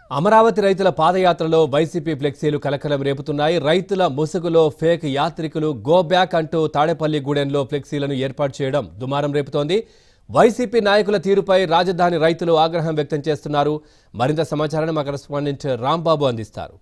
అమరావతి రైతుల పాదయాత్రలో వైసీపీ ఫ్లెక్సీలు కలకలం రేపుతున్నాయి రైతుల ముసుగులో ఫేక్ యాత్రికులు గో బ్యాక్ అంటూ తాడేపల్లి గూడెంలో ఫ్లెక్సీలను ఏర్పాటు చేయడం దుమారం రేపుతోంది వైసీపీ నాయకుల తీరుపై రాజధాని రైతులు ఆగ్రహం వ్యక్తం చేస్తున్నారు మరింత సమాచారాన్ని మా కరెస్పాండెంట్ రాంబాబు అందిస్తారు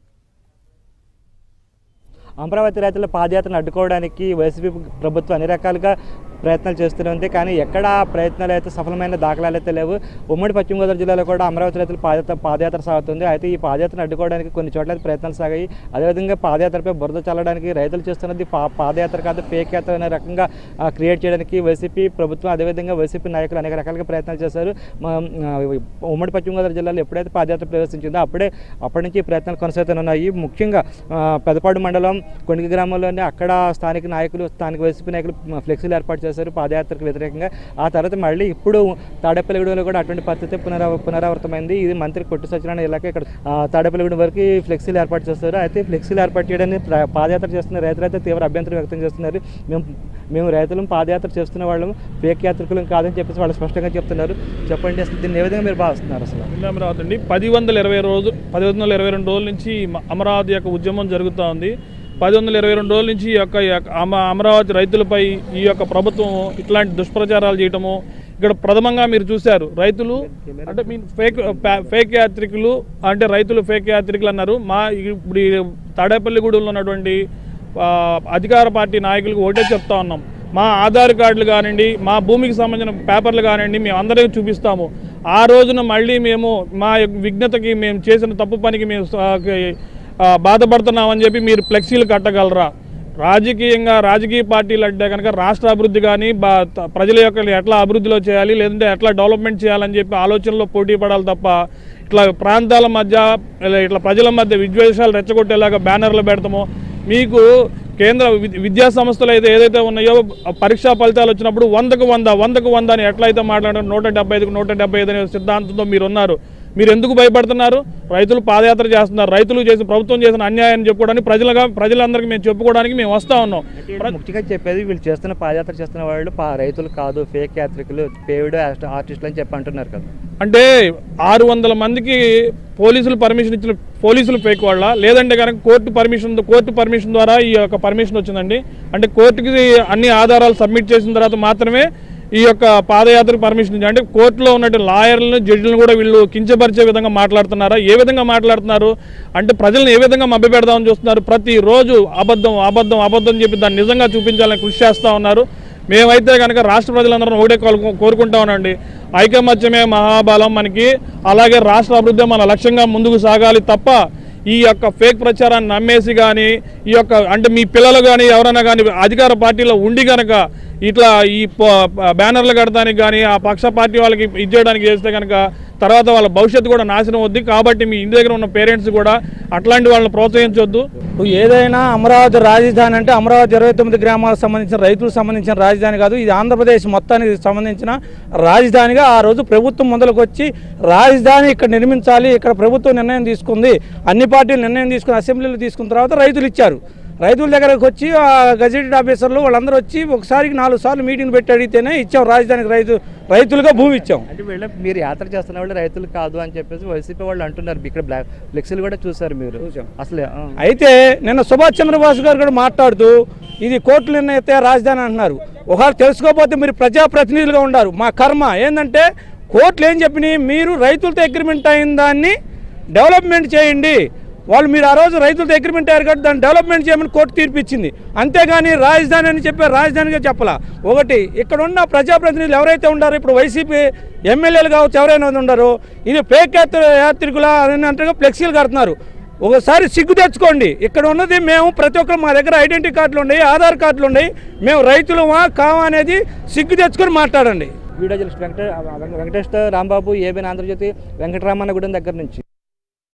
అమరావతి రైతుల పాదయాత్రను అడ్డుకోవడానికి వైసీపీ ప్రభుత్వం అన్ని రకాలుగా ప్రయత్నాలు చేస్తూనే ఉంది కానీ ఎక్కడ ఆ ప్రయత్నాలు అయితే సఫలమైన దాఖలాలు అయితే లేవు ఉమ్మడి పశ్చిమ గోదావరి జిల్లాలో కూడా అమరావతి రైతుల పాదయాత్ర పాదయాత్ర సాగుతుంది అయితే ఈ పాదయాత్రను అడ్డుకోవడానికి కొన్ని చోట్ల అయితే ప్రయత్నాలు సాగాయి అదేవిధంగా పాదయాత్రపై బురద చల్లడానికి రైతులు చేస్తున్నది పా పాదయాత్ర కాదు ఫేక్ యాత్ర అనే రకంగా ఆ, క్రియేట్ చేయడానికి వైసీపీ ప్రభుత్వం అదేవిధంగా వైసీపీ నాయకులు అనేక రకాలుగా ప్రయత్నాలు చేశారు మా, ఆ, ఉమ్మడి పశ్చిమ గోదావరి జిల్లాలో ఎప్పుడైతే పాదయాత్ర ప్రవేశించిందో అప్పుడే అప్పటి నుంచి ఈ ప్రయత్నాలు కొనసాగుతూనే ఉన్నాయి ముఖ్యంగా ఆ, పెదపాడు మండలం కొణికి గ్రామంలోనే అక్కడ స్థానిక నాయకులు స్థానిక వైసీపీ నాయకులు ఫ్లెక్సీలు ఏర్పాటు చేశారు పాదయాత్రకు వ్యతిరేకంగా ఆ తర్వాత మళ్ళీ ఇప్పుడు తాడేపల్లిగూడెంలో కూడా అటువంటి పరిస్థితి పునరావ పునరావృతమైంది ఇది మంత్రి కొట్టు సత్యనారాయణ ఇలాగే ఇక్కడ ఆ, తాడేపల్లిగూడెం వరకు ఈ ఫ్లెక్సీలు ఏర్పాటు చేస్తారు అయితే ఫ్లెక్సీలు ఏర్పాటు చేయడానికి ప్ర- పాదయాత్ర చేస్తున్న రైతులు అయితే తీవ్ర అభ్యంతరం వ్యక్తం చేస్తున్నారు మేము మేము రైతులను పాదయాత్ర చేస్తున్న వాళ్ళం ఫేక్ యాత్రికులం కాదని చెప్పేసి వాళ్ళు స్పష్టంగా చెప్తున్నారు చెప్పండి అసలు దీన్ని ఏ విధంగా మీరు భావిస్తున్నారు అసలు ఇల్లు అమరావతి అండి పది వందల ఇరవై రోజు పది వందల ఇరవై రెండు రోజుల నుంచి మ- అమరావతి యొక్క ఉద్యమం జరుగుతూ ఉంది పది వందల ఇరవై రెండు రోజుల నుంచి ఈ యొక్క ఈ యొక్క అమ- అమరావతి రైతులపై ఈ యొక్క ప్రభుత్వం ఇట్లాంటి దుష్ప్రచారాలు చేయటము ఇక్కడ ప్రథమంగా మీరు చూశారు రైతులు అంటే మీ ఫేక్ పా- ఫేక్ యాత్రికులు అంటే రైతులు ఫేక్ యాత్రికులు అన్నారు మా ఇప్పుడు ఈ తాడేపల్లిగూడెంలో ఉన్నటువంటి ఆ, అధికార పార్టీ నాయకులకు ఒకటే చెప్తా ఉన్నాం మా ఆధార్ కార్డులు కానివ్వండి మా భూమికి సంబంధించిన పేపర్లు కానివ్వండి మేము అందరికీ చూపిస్తాము ఆ రోజున మళ్ళీ మేము మా యొక్క విఘ్నతకి మేము చేసిన తప్పు పనికి మేము ఆ, కి- ఆ, బాధపడుతున్నామని చెప్పి మీరు ఫ్లెక్సీలు కట్టగలరా రాజకీయంగా రాజకీయ పార్టీలు అంటే కనుక రాష్ట్ర అభివృద్ధి కానీ బా త- ప్రజల యొక్క ఎట్లా అభివృద్ధిలో చేయాలి లేదంటే ఎట్లా డెవలప్మెంట్ చేయాలని చెప్పి ఆలోచనలో పోటీ పడాలి తప్ప ఇట్లా ప్రాంతాల మధ్య ఇలా ఇట్లా ప్రజల మధ్య విద్వేషాలు రెచ్చగొట్టేలాగా బ్యానర్లు పెడతామో మీకు కేంద్ర వి- విద్యా సంస్థలు అయితే ఏదైతే ఉన్నాయో ఆ పరీక్షా ఫలితాలు వచ్చినప్పుడు వందకు వంద వందకు వంద అని ఎట్లయితే మాట్లాడారు నూట డెబ్బై ఐదుకు నూట డెబ్బై ఐదు అనే సిద్ధాంతంతో మీరు ఉన్నారు మీరు ఎందుకు భయపడుతున్నారు రైతులు పాదయాత్ర చేస్తున్నారు రైతులు చేసిన ప్రభుత్వం చేసిన అన్యాయాన్ని చెప్పుకోవడానికి ప్రజలుగా ప్రజలందరికీ మేము చెప్పుకోవడానికి మేము వస్తా ఉన్నాం అంటే ముఖ్యంగా చెప్పేది వీళ్ళు చేస్తున్న పాదయాత్ర చేస్తున్న వాళ్ళు పా రైతులు కాదు ఫేక్ యాత్రికులు పేవిడ్ ఆర్టిస్టులు అని చెప్పి అంటున్నారు కదా అంటే ఆరు వందల మందికి పోలీసులు పర్మిషన్ ఇచ్చిన పోలీసులు ఫేక్ వాళ్ళ లేదంటే కనుక కోర్టు పర్మిషన్ కోర్టు పర్మిషన్ ద్వారా ఈ యొక్క పర్మిషన్ వచ్చిందండి అంటే కోర్టుకి అన్ని ఆధారాలు సబ్మిట్ చేసిన తర్వాత మాత్రమే ఈ యొక్క పాదయాత్రకు పర్మిషన్ ఇచ్చింది అంటే కోర్టులో ఉన్నట్టు లాయర్లను జడ్జిలను కూడా వీళ్ళు కించపరిచే విధంగా మాట్లాడుతున్నారా ఏ విధంగా మాట్లాడుతున్నారు అంటే ప్రజలను ఏ విధంగా మభ్యపెడదామని చూస్తున్నారు ప్రతిరోజు అబద్ధం అబద్ధం అబద్ధం చెప్పి దాన్ని నిజంగా చూపించాలని కృషి చేస్తూ ఉన్నారు మేమైతే కనుక రాష్ట్ర ప్రజలందరం ఒకటే కోరుకు- కోరుకుంటా ఉన్నాండి ఐకమత్యమే మహాబలం మనకి అలాగే రాష్ట్ర అభివృద్ధి మన లక్ష్యంగా ముందుకు సాగాలి తప్ప ఈ యొక్క ఫేక్ ప్రచారాన్ని నమ్మేసి కానీ ఈ యొక్క అంటే మీ పిల్లలు కానీ ఎవరైనా కానీ అధికార పార్టీలో ఉండి కనుక ఇట్లా ఈ ప- బ్యానర్లు కడటానికి కానీ ఆ పక్ష పార్టీ వాళ్ళకి ఇచ్చేయడానికి చేస్తే కనుక తర్వాత వాళ్ళ భవిష్యత్తు కూడా నాశనం అవుద్ది కాబట్టి మీ ఇంటి దగ్గర ఉన్న పేరెంట్స్ కూడా అట్లాంటి వాళ్ళని ప్రోత్సహించొద్దు ఇప్పుడు ఏదైనా అమరావతి రాజధాని అంటే అమరావతి ఇరవై తొమ్మిది గ్రామాలకు సంబంధించిన రైతులకు సంబంధించిన రాజధాని కాదు ఇది ఆంధ్రప్రదేశ్ మొత్తానికి సంబంధించిన రాజధానిగా ఆ రోజు ప్రభుత్వం మొదలుకు వచ్చి రాజధాని ఇక్కడ నిర్మించాలి ఇక్కడ ప్రభుత్వం నిర్ణయం తీసుకుంది అన్ని పార్టీలు నిర్ణయం తీసుకుని అసెంబ్లీలో తీసుకున్న తర్వాత రైతులు ఇచ్చారు రైతుల దగ్గరకు వచ్చి ఆ గజెటెడ్ ఆఫీసర్లు వాళ్ళందరూ వచ్చి ఒకసారికి నాలుగు సార్లు మీటింగ్ పెట్టి అడిగితేనే ఇచ్చాం రాజధానికి రైతు రైతులుగా భూమి ఇచ్చాం అంటే వీళ్ళ మీరు యాత్ర చేస్తున్న వాళ్ళు రైతులు కాదు అని చెప్పేసి వైసీపీ వాళ్ళు అంటున్నారు ఇక్కడ బ్లాక్ ఫ్లెక్సీలు కూడా చూసారు మీరు చూసాం. అసలే ఆ. అయితే నిన్న సుభాష్ చంద్రబోస్ గారు కూడా మాట్లాడుతూ ఇది కోర్టులు నిర్ణయితే రాజధాని అంటున్నారు ఒకవేళ తెలుసుకోకపోతే మీరు ప్రజాప్రతినిధులుగా ఉండారు మా కర్మ ఏంటంటే కోర్టులు ఏం చెప్పినాయి మీరు రైతులతో అగ్రిమెంట్ అయిన దాన్ని డెవలప్మెంట్ చేయండి వాళ్ళు మీరు ఆ రోజు రైతులతో అగ్రిమెంట్ అయ్యారు కాబట్టి దాన్ని డెవలప్మెంట్ చేయమని కోర్టు తీర్పు ఇచ్చింది అంతేగాని రాజధాని అని చెప్పి రాజధానిగా చెప్పాల ఒకటి ఇక్కడ ఉన్న ప్రజాప్రతినిధులు ఎవరైతే ఉండారో ఇప్పుడు వైసీపీ ఎమ్మెల్యేలు కావచ్చు ఎవరైనా ఉండారో ఇది ఫేక్ యాత్ర యాత్రికుల అని అంటారు ఫ్లెక్సీలు కడుతున్నారు ఒకసారి సిగ్గు తెచ్చుకోండి ఇక్కడ ఉన్నది మేము ప్రతి ఒక్కరు మా దగ్గర ఐడెంటిటీ కార్డులు ఉన్నాయి ఆధార్ కార్డులు ఉన్నాయి మేము రైతులమా కావా అనేది సిగ్గు తెచ్చుకొని మాట్లాడండి video journalist Venkata Venkatesh Rambabu ABN Andhrajyothi Venkataramannagudem దగ్గర నుంచి